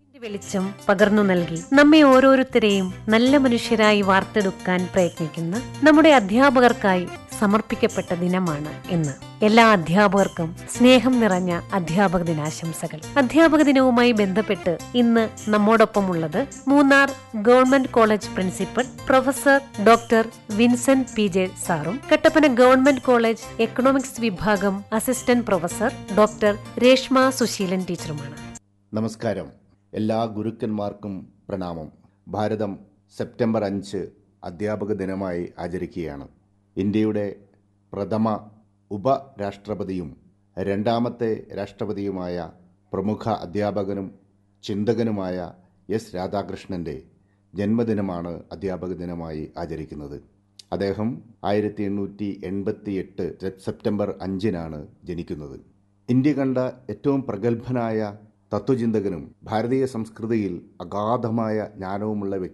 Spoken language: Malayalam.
വെളിച്ചം പകർന്നു നൽകി നമ്മെ ഓരോരുത്തരെയും നല്ല മനുഷ്യരായി വാർത്തെടുക്കാൻ പ്രയത്നിക്കുന്ന നമ്മുടെ അധ്യാപകർക്കായി സമർപ്പിക്കപ്പെട്ട ദിനമാണ് ഇന്ന് എല്ലാ അധ്യാപകർക്കും സ്നേഹം നിറഞ്ഞ അധ്യാപക ദിനാശംസകൾ അധ്യാപക ദിനവുമായി ബന്ധപ്പെട്ട് ഇന്ന് നമ്മോടൊപ്പമുള്ളത് Munnar government college principal professor doctor Vincent P J സാറും കട്ടപ്പന ഗവൺമെന്റ് കോളേജ് എക്കണോമിക്സ് വിഭാഗം assistant professor doctor Reshma Susheelan ടീച്ചറുമാണ് നമസ്കാരം എല്ലാ ഗുരുക്കന്മാർക്കും പ്രണാമം ഭാരതം സെപ്റ്റംബർ അഞ്ച് അധ്യാപക ദിനമായി ആചരിക്കുകയാണ് ഇന്ത്യയുടെ പ്രഥമ ഉപരാഷ്ട്രപതിയും രണ്ടാമത്തെ രാഷ്ട്രപതിയുമായ പ്രമുഖ അധ്യാപകനും ചിന്തകനുമായ എസ് രാധാകൃഷ്ണൻ്റെ ജന്മദിനമാണ് അധ്യാപക ദിനമായി ആചരിക്കുന്നത് അദ്ദേഹം ആയിരത്തി എണ്ണൂറ്റി എൺപത്തി എട്ട് സെപ്റ്റംബർ അഞ്ചിനാണ് ജനിക്കുന്നത് ഇന്ത്യ കണ്ട ഏറ്റവും പ്രഗത്ഭനായ തത്വചിന്തകനും ഭാരതീയ സംസ്കൃതിയിൽ അഗാധമായ ജ്ഞാനവുമുള്ള വ്യക്തി